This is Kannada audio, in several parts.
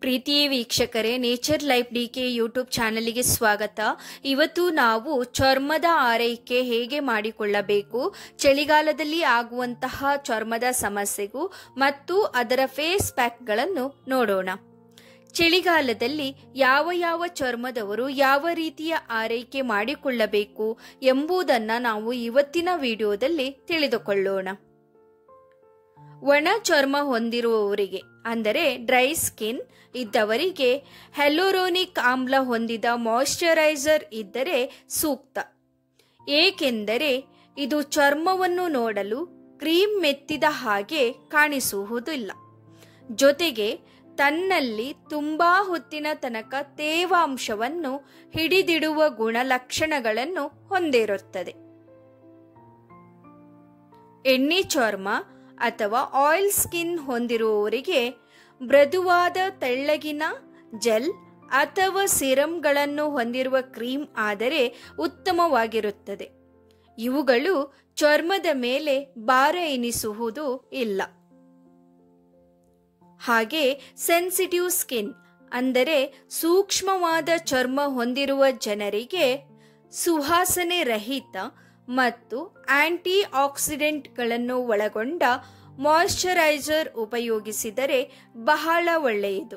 ಪ್ರೀತಿಯ ವೀಕ್ಷಕರೇ nature life D K YouTube ಚಾನಲಿಗೆ ಸ್ವಾಗತ ಇವತ್ತು ನಾವು ಚರ್ಮದ ಆರೈಕೆ ಹೇಗೆ ಮಾಡಿಕೊಳ್ಳಬೇಕು ಚಳಿಗಾಲದಲ್ಲಿ ಆಗುವಂತಹ ಚರ್ಮದ ಸಮಸ್ಯೆಗೂ ಮತ್ತು ಅದರ ಫೇಸ್ ಪ್ಯಾಕ್ಗಳನ್ನು ನೋಡೋಣ ಚಳಿಗಾಲದಲ್ಲಿ ಯಾವ ಯಾವ ಚರ್ಮದವರು ಯಾವ ರೀತಿಯ ಆರೈಕೆ ಮಾಡಿಕೊಳ್ಳಬೇಕು ಎಂಬುದನ್ನು ನಾವು ಇವತ್ತಿನ ವಿಡಿಯೋದಲ್ಲಿ ತಿಳಿದುಕೊಳ್ಳೋಣ ಒಣ ಚರ್ಮ ಹೊಂದಿರುವವರಿಗೆ ಅಂದರೆ ಡ್ರೈ ಸ್ಕಿನ್ ಇದ್ದವರಿಗೆ ಹೆಲೋರೋನಿಕ್ ಆಮ್ಲ ಹೊಂದಿದ ಮಾಯಿಶ್ಚರೈಸರ್ ಇದ್ದರೆ ಸೂಕ್ತ ಏಕೆಂದರೆ ಇದು ಚರ್ಮವನ್ನು ನೋಡಲು ಕ್ರೀಮ್ ಮೆತ್ತಿದ ಹಾಗೆ ಕಾಣಿಸುವುದಿಲ್ಲ ಜೊತೆಗೆ ತನ್ನಲ್ಲಿ ತುಂಬಾ ಹೊತ್ತಿನ ತನಕ ತೇವಾಂಶವನ್ನು ಹಿಡಿದಿಡುವ ಗುಣಲಕ್ಷಣಗಳನ್ನು ಹೊಂದಿರುತ್ತದೆ ಎಣ್ಣೆ ಚರ್ಮ ಅಥವಾ ಆಯಿಲ್ ಸ್ಕಿನ್ ಹೊಂದಿರುವವರಿಗೆ ಮೃದುವಾದ ತೆಳ್ಳಗಿನ ಜೆಲ್ ಅಥವಾ ಸಿರಮ್ಗಳನ್ನು ಹೊಂದಿರುವ ಕ್ರೀಮ್ ಆದರೆ ಉತ್ತಮವಾಗಿರುತ್ತದೆ ಇವುಗಳು ಚರ್ಮದ ಮೇಲೆ ಭಾರ ಎನಿಸುವುದು ಇಲ್ಲ ಹಾಗೆ ಸೆನ್ಸಿಟಿವ್ ಸ್ಕಿನ್ ಅಂದರೆ ಸೂಕ್ಷ್ಮವಾದ ಚರ್ಮ ಹೊಂದಿರುವ ಜನರಿಗೆ ಸುವಾಸನೆ ರಹಿತ ಮತ್ತು ಆಂಟಿ ಆಕ್ಸಿಡೆಂಟ್ಗಳನ್ನು ಒಳಗೊಂಡ ಮಾಯಿಶ್ಚರೈಸರ್ ಉಪಯೋಗಿಸಿದರೆ ಬಹಳ ಒಳ್ಳೆಯದು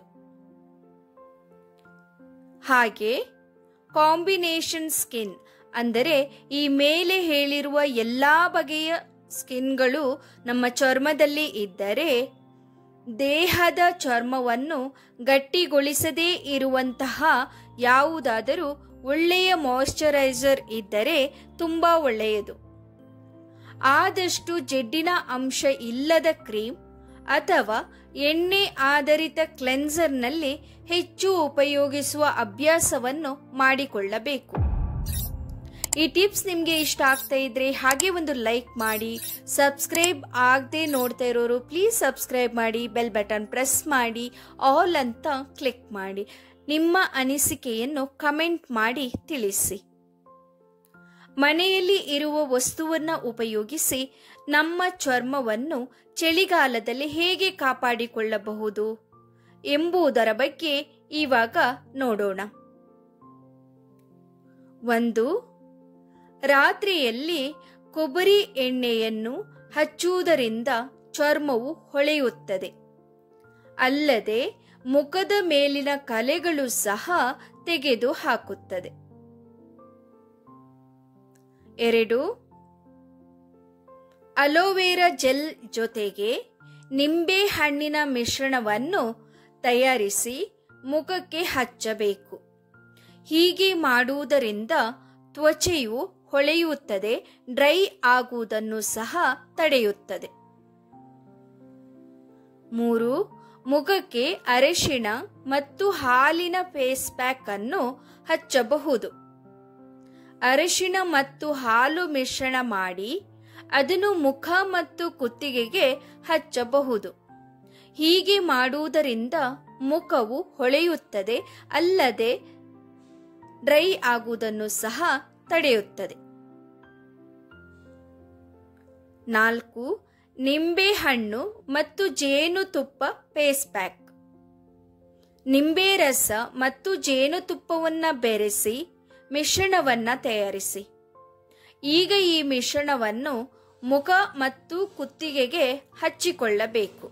ಹಾಗೆ ಕಾಂಬಿನೇಷನ್ ಸ್ಕಿನ್ ಅಂದರೆ ಈ ಮೇಲೆ ಹೇಳಿರುವ ಎಲ್ಲ ಬಗೆಯ ಸ್ಕಿನ್ಗಳು ನಮ್ಮ ಚರ್ಮದಲ್ಲಿ ಇದ್ದರೆ ದೇಹದ ಚರ್ಮವನ್ನು ಗಟ್ಟಿಗೊಳಿಸದೇ ಇರುವಂತಹ ಯಾವುದಾದರೂ ಒಳ್ಳೆಯ ಮಾಯಿಶ್ಚರೈಸರ್ ಇದ್ದರೆ ತುಂಬ ಒಳ್ಳೆಯದು ಆದಷ್ಟು ಜೆಡ್ಡಿನ ಅಂಶ ಇಲ್ಲದ ಕ್ರೀಮ್ ಅಥವಾ ಎಣ್ಣೆ ಆಧಾರಿತ ಕ್ಲೆನ್ಸರ್ನಲ್ಲಿ ಹೆಚ್ಚು ಉಪಯೋಗಿಸುವ ಅಭ್ಯಾಸವನ್ನು ಮಾಡಿಕೊಳ್ಳಬೇಕು ಈ ಟಿಪ್ಸ್ ನಿಮಗೆ ಇಷ್ಟ ಆಗ್ತಾ ಇದ್ರೆ ಹಾಗೆ ಒಂದು ಲೈಕ್ ಮಾಡಿ ಸಬ್ಸ್ಕ್ರೈಬ್ ಆಗದೆ ನೋಡ್ತಾ ಇರೋರು ಪ್ಲೀಸ್ ಸಬ್ಸ್ಕ್ರೈಬ್ ಮಾಡಿ ಬೆಲ್ ಬಟನ್ ಪ್ರೆಸ್ ಮಾಡಿ ಆಲ್ ಅಂತ ಕ್ಲಿಕ್ ಮಾಡಿ ನಿಮ್ಮ ಅನಿಸಿಕೆಯನ್ನು ಕಮೆಂಟ್ ಮಾಡಿ ತಿಳಿಸಿ ಮನೆಯಲ್ಲಿ ಇರುವ ವಸ್ತುವನ್ನು ಉಪಯೋಗಿಸಿ ನಮ್ಮ ಚರ್ಮವನ್ನು ಚಳಿಗಾಲದಲ್ಲಿ ಹೇಗೆ ಕಾಪಾಡಿಕೊಳ್ಳಬಹುದು ಎಂಬುದರ ಬಗ್ಗೆ ಇವಾಗ ನೋಡೋಣ ಒಂದು ರಾತ್ರಿಯಲ್ಲಿ ಕೊಬ್ಬರಿ ಎಣ್ಣೆಯನ್ನು ಹಚ್ಚುವುದರಿಂದ ಚರ್ಮವು ಹೊಳೆಯುತ್ತದೆ ಅಲ್ಲದೆ ಮುಖದ ಮೇಲಿನ ಕಲೆಗಳು ಸಹ ತೆಗೆದು ಹಾಕುತ್ತದೆ ಎರಡು ಅಲೋವೆರಾ ಜೆಲ್ ಜೊತೆಗೆ ನಿಂಬೆ ಹಣ್ಣಿನ ಮಿಶ್ರಣವನ್ನು ತಯಾರಿಸಿ ಮುಖಕ್ಕೆ ಹಚ್ಚಬೇಕು ಹೀಗೆ ಮಾಡುವುದರಿಂದ ತ್ವಚೆಯು ಹೊಳೆಯುತ್ತದೆ ಡ್ರೈ ಆಗುವುದನ್ನು ಸಹ ತಡೆಯುತ್ತದೆ ಮೂರು ಮುಖಕ್ಕೆ ಅರಿಶಿಣ ಮತ್ತು ಹಾಲಿನ ಫೇಸ್ ಪ್ಯಾಕ್ ಅನ್ನು ಹಚ್ಚಬಹುದು ಅರಿಶಿಣ ಮತ್ತು ಹಾಲು ಮಿಶ್ರಣ ಮಾಡಿ ಅದನ್ನು ಮುಖ ಮತ್ತು ಕುತ್ತಿಗೆಗೆ ಹಚ್ಚಬಹುದು ಹೀಗೆ ಮಾಡುವುದರಿಂದ ಮುಖವು ಹೊಳೆಯುತ್ತದೆ ಅಲ್ಲದೆ ಡ್ರೈ ಆಗುವುದನ್ನು ಸಹ ತಡೆಯುತ್ತದೆ ನಾಲ್ಕು ನಿಂಬೆಹಣ್ಣು ಮತ್ತು ಜೇನುತುಪ್ಪ ಫೇಸ್ ಪ್ಯಾಕ್ ನಿಂಬೆ ರಸ ಮತ್ತು ಜೇನುತುಪ್ಪವನ್ನು ಬೆರೆಸಿ ಮಿಶ್ರಣವನ್ನು ತಯಾರಿಸಿ ಈಗ ಈ ಮಿಶ್ರಣವನ್ನು ಮುಖ ಮತ್ತು ಕುತ್ತಿಗೆಗೆ ಹಚ್ಚಿಕೊಳ್ಳಬೇಕು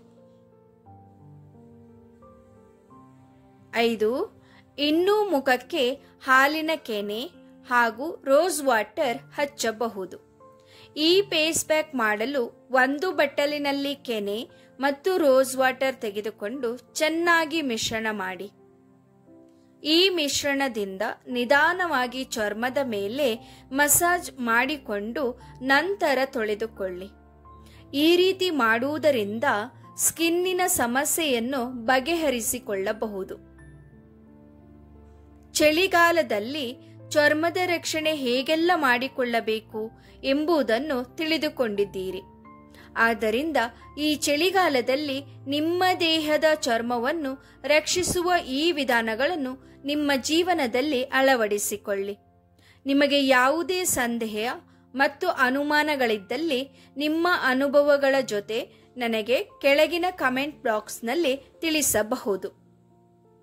ಐದು ಇನ್ನೂ ಮುಖಕ್ಕೆ ಹಾಲಿನ ಕೆನೆ ಹಾಗೂ ರೋಸ್ ವಾಟರ್ ಹಚ್ಚಬಹುದು ಈ ಫೇಸ್ ಪ್ಯಾಕ್ ಮಾಡಲು ಒಂದು ಬಟ್ಟಲಿನಲ್ಲಿ ಕೆನೆ ಮತ್ತು ರೋಸ್ ವಾಟರ್ ತೆಗೆದುಕೊಂಡು ಚೆನ್ನಾಗಿ ಮಿಶ್ರಣ ಮಾಡಿ ಈ ಮಿಶ್ರಣದಿಂದ ನಿಧಾನವಾಗಿ ಚರ್ಮದ ಮೇಲೆ ಮಸಾಜ್ ಮಾಡಿಕೊಂಡು ನಂತರ ತೊಳೆದುಕೊಳ್ಳಿ ಈ ರೀತಿ ಮಾಡುವುದರಿಂದ ಸ್ಕಿನ್ನಿನ ಸಮಸ್ಯೆಯನ್ನು ಬಗೆಹರಿಸಿಕೊಳ್ಳಬಹುದು ಚಳಿಗಾಲದಲ್ಲಿ ಚರ್ಮದ ರಕ್ಷಣೆ ಹೇಗೆಲ್ಲ ಮಾಡಿಕೊಳ್ಳಬೇಕು ಎಂಬುದನ್ನು ತಿಳಿದುಕೊಂಡಿದ್ದೀರಿ ಆದ್ದರಿಂದ ಈ ಚಳಿಗಾಲದಲ್ಲಿ ನಿಮ್ಮ ದೇಹದ ಚರ್ಮವನ್ನು ರಕ್ಷಿಸುವ ಈ ವಿಧಾನಗಳನ್ನು ನಿಮ್ಮ ಜೀವನದಲ್ಲಿ ಅಳವಡಿಸಿಕೊಳ್ಳಿ ನಿಮಗೆ ಯಾವುದೇ ಸಂದೇಹ ಮತ್ತು ಅನುಮಾನಗಳಿದ್ದಲ್ಲಿ ನಿಮ್ಮ ಅನುಭವಗಳ ಜೊತೆ ನನಗೆ ಕೆಳಗಿನ ಕಮೆಂಟ್ ಬಾಕ್ಸ್ನಲ್ಲಿ ತಿಳಿಸಬಹುದು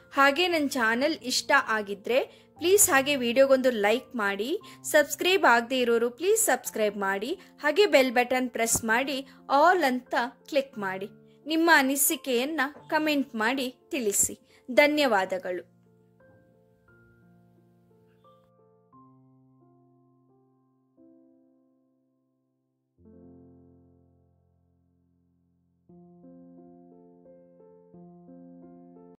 ಹಾಗೆ ನನ್ನ ಚಾನಲ್ ಇಷ್ಟ ಆಗಿದ್ರೆ ಪ್ಲೀಸ್ ಹಾಗೆ ವಿಡಿಯೋಗೊಂದು ಲೈಕ್ ಮಾಡಿ ಸಬ್ಸ್ಕ್ರೈಬ್ ಆಗದೆ ಇರೋರು ಪ್ಲೀಸ್ ಸಬ್ಸ್ಕ್ರೈಬ್ ಮಾಡಿ ಹಾಗೆ ಬೆಲ್ ಬಟನ್ ಪ್ರೆಸ್ ಮಾಡಿ ಆಲ್ ಅಂತ ಕ್ಲಿಕ್ ಮಾಡಿ ನಿಮ್ಮ ಅನಿಸಿಕೆಯನ್ನು ಕಮೆಂಟ್ ಮಾಡಿ ತಿಳಿಸಿ ಧನ್ಯವಾದಗಳು